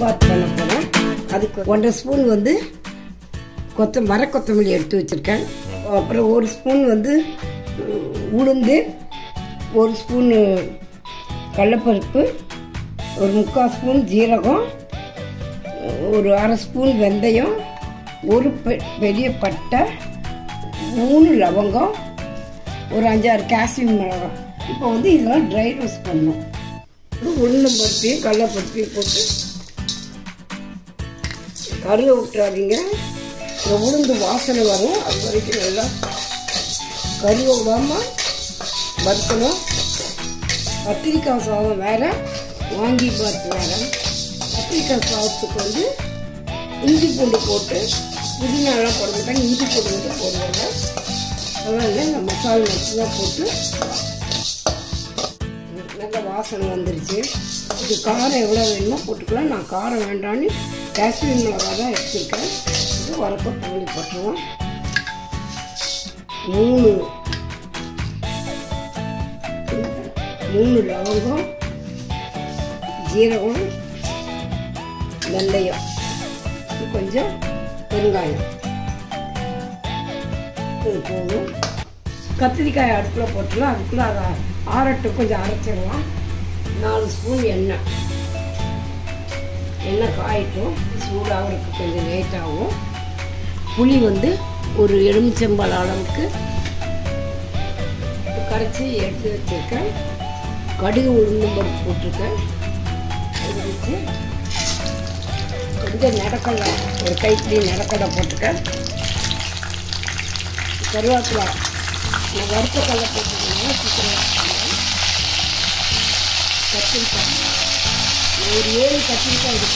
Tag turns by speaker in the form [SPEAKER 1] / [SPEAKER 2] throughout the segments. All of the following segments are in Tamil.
[SPEAKER 1] சாம்பார் பண்ண போகிறேன் அதுக்கு ஒன்றரை ஸ்பூன் வந்து கொத்த மர கொத்தமல்லி எடுத்து வச்சுருக்கேன் அப்புறம் ஒரு ஸ்பூன் வந்து உம், உளுந்து ஒரு ஸ்பூனு கடலப்பருப்பு ஒரு முக்கால் ஸ்பூன் ஜீரகம் ஒரு அரை ஸ்பூன் வெந்தயம் ஒரு பெ- பெரிய பட்டை மூணு லவங்கம் ஒரு அஞ்சாறு காஷ்மீர் மிளகாய் இப்போ வந்து இதெல்லாம் ட்ரை ரோஸ்ட் பண்ணணும் உளுந்தம் பருப்பையும் கடலைப்பருப்பையும் போட்டு கருக விட்டுறாதீங்க இந்த உளுந்து வாசனை வரும் அது வரைக்கும் நல்லா கருக விடாமல் வறுக்கணும் கத்திரிக்காய் சாதம் வேற வாங்கி பார்த்து வேற கத்திரிக்காய் சாதத்துக்கு வந்து இஞ்சி பூண்டு போட்டு புதினாலாம் போட மாட்டாங்க இஞ்சி பூண்டு வந்து போடுவாங்க அதெல்லாம் இல்லை இந்த மசாலா மட்டும் தான் போட்டு நல்ல வாசனை வந்துருச்சு இது காரம் எவ்வளோ வேணுமோ போட்டுக்கலாம் நான் காரம் வேண்டான்னு காஷ்மீர் மிளகா தான் எடுத்துருக்கேன் இது வரப்போ தள்ளி போட்டுருவோம் மூணு மூணு லவங்கம் ஜீரகம் வெந்தயம் இது கொஞ்சம் பெருங்காயம் இது போதும் கத்திரிக்காய் அடுப்பில் போட்டுலாம் அதுக்குள்ளே அதை ஆறட்டு கொஞ்சம் அரைச்சிடலாம் நாலு ஸ்பூன் எண்ணெய் எண்ணெய் காயிட்டும் சூடாகிறதுக்கு கொஞ்சம் லேட் ஆகும் புளி வந்து ஒரு எலுமிச்சம்பழ அளவுக்கு கரைச்சி எடுத்து வச்சுருக்கேன் கடுகு உளுந்தும் பருப்பு போட்டிருக்கேன் அது வச்சு கொஞ்சம் நடக்கடலை ஒரு கைப்பிடி நடக்கடலை போட்டுருக்கேன் கருவேப்பிலை நான் வறுத்த கடலை போட்டுருக்கேன் சீக்கிரம் கத்திரிக்காய் நான் ஒரு ஏழு கத்திரிக்காய் இருக்கு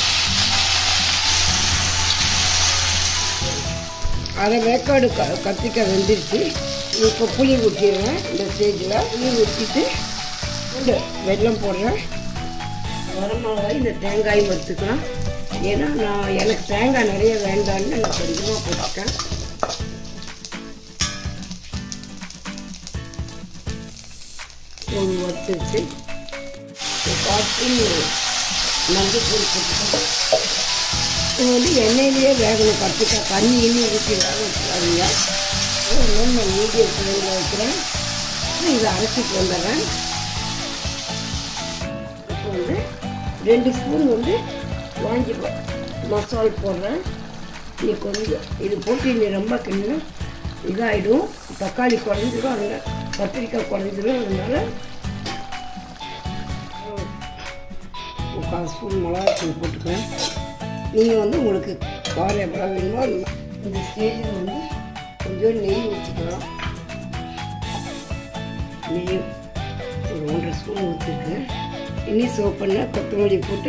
[SPEAKER 1] அரை வேக்காடு க கத்திரிக்காய் வெந்துருச்சு இப்போ புளி ஊற்றிடுவேன் இந்த ஸ்டேஜில் புளி ஊற்றிட்டு பூண்டு வெல்லம் போடுறேன் வரமிளகாய் இந்த தேங்காயும் வறுத்துக்கலாம் ஏன்னா நான் எனக்கு தேங்காய் நிறைய வேண்டாம்னு நான் கொஞ்சமாக போட்டுட்டேன் ஒரு வறுத்துருச்சு காஃபி மஞ்சள் தூள் போட்டுக்கணும் இது வந்து எண்ணெயிலேயே வேகணும் கற்றுக்காய் தண்ணி இனி ஊற்றி வேக வச்சுக்காதீங்க இன்னும் நான் மீடியம் ஃப்ளேமில் வைக்கிறேன் இதை அரைச்சிட்டு வந்துடுறேன் இப்போ வந்து ரெண்டு ஸ்பூன் வந்து வாங்கி ப- மசால் போடுறேன் நீ கொஞ்சம் இது போட்டு நீ ரொம்ப கிண்ணு இதாகிடும் தக்காளி குறைஞ்சிடும் அதனால கத்திரிக்காய் குறைஞ்சிடும் அதனால முக்கால் ஸ்பூன் மிளகாத்தூள் போட்டுக்கிறேன் நீங்கள் வந்து உங்களுக்கு காரம் எவ்வளோ வேணுமோ அந்த மா- இந்த ஸ்டேஜில் வந்து கொஞ்சம் நெய் ஊற்றிக்கலாம் நெய் ஒரு ஒன்றரை ஸ்பூன் ஊற்றிருக்கேன் இனி சோப் பண்ண கொத்தமல்லி போட்டு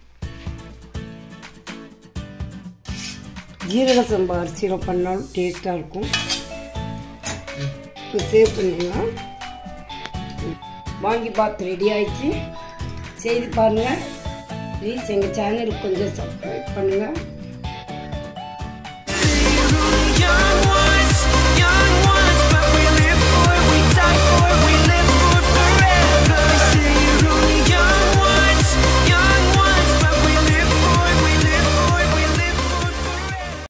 [SPEAKER 1] ஜீரக சம்பா அரிசியில் பண்ணாலும் டேஸ்ட்டாக இருக்கும் இப்போ சேவ் பண்ணிடலாம் வாங்கி பார்த்து ரெடி ஆயிடுச்சு செய்து பாருங்கள் ப்ளீஸ் எங்கள் சேனலுக்கு கொஞ்சம் சப்ஸ்கிரைப் பண்ணுங்கள்